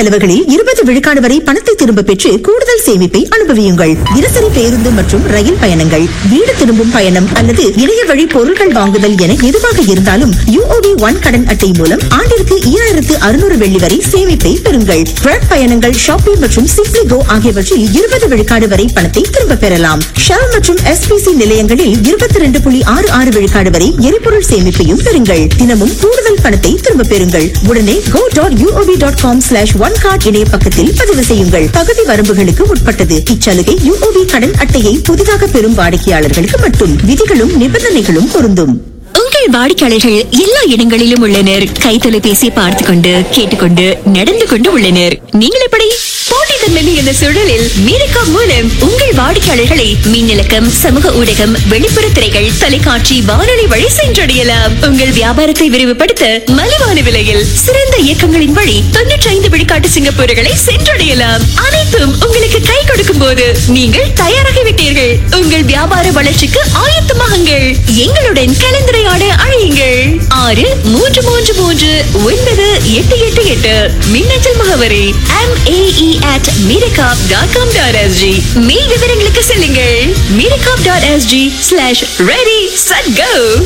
செலவுகளில் இருபது விழுக்காடு வரை பணத்தை திரும்ப பெற்று கூடுதல் சேமிப்பை அனுபவியுங்கள் தினசரி பேருந்து மற்றும் ரயில் பயணங்கள் வீடு திரும்பும் பயணம் அல்லது இணைய வழி பொருட்கள் வாங்குதல் என எதுவாக இருந்தாலும் யூஓபி ஒன் கடன் அட்டை மூலம் ஆண்டிற்கு ஈராயிரத்து அறுநூறு வெள்ளி வரை சேமிப்பை பெறுங்கள் ட்ரக் பயணங்கள் ஷாப்பிங் மற்றும் சிப்ளி கோ ஆகியவற்றில் இருபது விழுக்காடு வரை பணத்தை திரும்ப பெறலாம் ஷெல் மற்றும் எஸ்பிசி நிலையங்களில் இருபத்தி ரெண்டு புள்ளி ஆறு ஆறு விழுக்காடு வரை எரிபொருள் சேமிப்பையும் பெறுங்கள் தினமும் கூடுதல் பணத்தை திரும்ப பெறுங்கள் உடனே go dot UOB dot com slash one card இணைய பக்கத்தில் பதிவு செய்யுங்கள் பகுதி வரம்புகளுக்கு உட்பட்டது இச்சலுகை யூஓபி கடன் அட்டையை புதிதாக பெறும் வாடிக்கையாளர்களுக்கு மட்டும் விதிகளும் நிபந்தனைகளும் பொருந்தும் உங்கள் வாடிக்கையாளர்கள் எல்லா இடங்களிலும் உள்ளனர் கைத்தொலைபேசி பார்த்து கொண்டு கேட்டுக்கொண்டு நடந்து கொண்டு உள்ளனர் நீங்கள் எப்படி போட்டித்தன்மை மிகுந்த சூழலில் மீனக்கா மூலம் உங்கள் வாடிக்கையாளர்களை மின்னலக்கம் சமூக ஊடகம் வெளிப்புற திரைகள் தொலைக்காட்சி வானொலி வழி சென்றடையலாம் உங்கள் வியாபாரத்தை விரிவுபடுத்த மலிவான விலையில் சிறந்த இயக்கங்களின் வழி தொன்னூற்றி ஐந்து விழுக்காட்டு சிங்கப்பூர்களை சென்றடையலாம் அனைத்தும் உங்களுக்கு கை கொடுக்கும் போது நீங்கள் தயாராகிவிட்டீர்கள் உங்கள் வியாபார வளர்ச்சிக்கு ஆயத்தமாகுங்கள் எங்களுடன் கலந்துரையாட அழையுங்கள் ஆறு மூன்று மூன்று மூன்று ஒன்பது எட்டு எட்டு எட்டு மின்னஞ்சல் முகவரி எம் ஏஇ அட் மீரகாப் டாட் காம் டாட் எஸ்ஜி மேல் விவரங்களுக்கு செல்லுங்கள் மீரகாப் dot SG slash ready set கோ